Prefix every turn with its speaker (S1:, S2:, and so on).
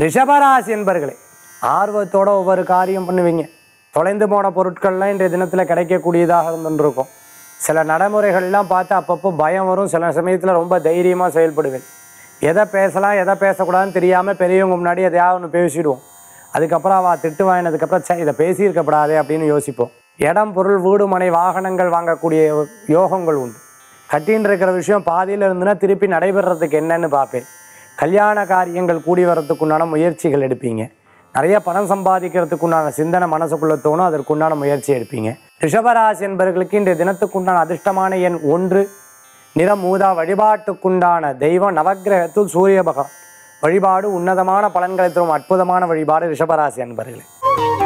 S1: ரிஷபராசி என்பர்களே ஆர்வத்தோட ஒவ்வொரு காரியம் பண்ணுவீங்க தொலைந்து போன பொருட்கள்லாம் இன்றைய தினத்தில் கிடைக்கக்கூடியதாக இருந்துருக்கும் சில நடைமுறைகள்லாம் பார்த்து அப்பப்போ பயம் வரும் சில சமயத்தில் ரொம்ப தைரியமாக செயல்படுவேன் எதை பேசலாம் எதை பேசக்கூடாதுன்னு தெரியாமல் பெரியவங்க முன்னாடி எதையாவது ஒன்று பேசிடுவோம் அதுக்கப்புறம் அவள் திட்டு வாங்கினதுக்கப்புறம் சே இதை பேசியிருக்கப்படாதே அப்படின்னு யோசிப்போம் இடம் பொருள் வீடு மனை வாகனங்கள் வாங்கக்கூடிய யோகங்கள் உண்டு கட்டின்னு இருக்கிற விஷயம் பாதியில் இருந்துன்னா திருப்பி நடைபெறதுக்கு என்னன்னு பார்ப்பேன் கல்யாண காரியங்கள் கூடி வரதுக்குண்டான முயற்சிகள் எடுப்பீங்க நிறைய பணம் சம்பாதிக்கிறதுக்குண்டான சிந்தனை மனசுக்குள்ள தோணும் அதற்குண்டான முயற்சி எடுப்பீங்க ரிஷபராசி என்பவர்களுக்கு இன்றைய தினத்துக்குண்டான அதிர்ஷ்டமான எண் ஒன்று நிறம் மூதா வழிபாட்டுக்குண்டான தெய்வம் நவக்கிரகத்துள் சூரிய பகவான் வழிபாடு உன்னதமான பலன்களை தரும் அற்புதமான வழிபாடு ரிஷபராசி அன்பர்களே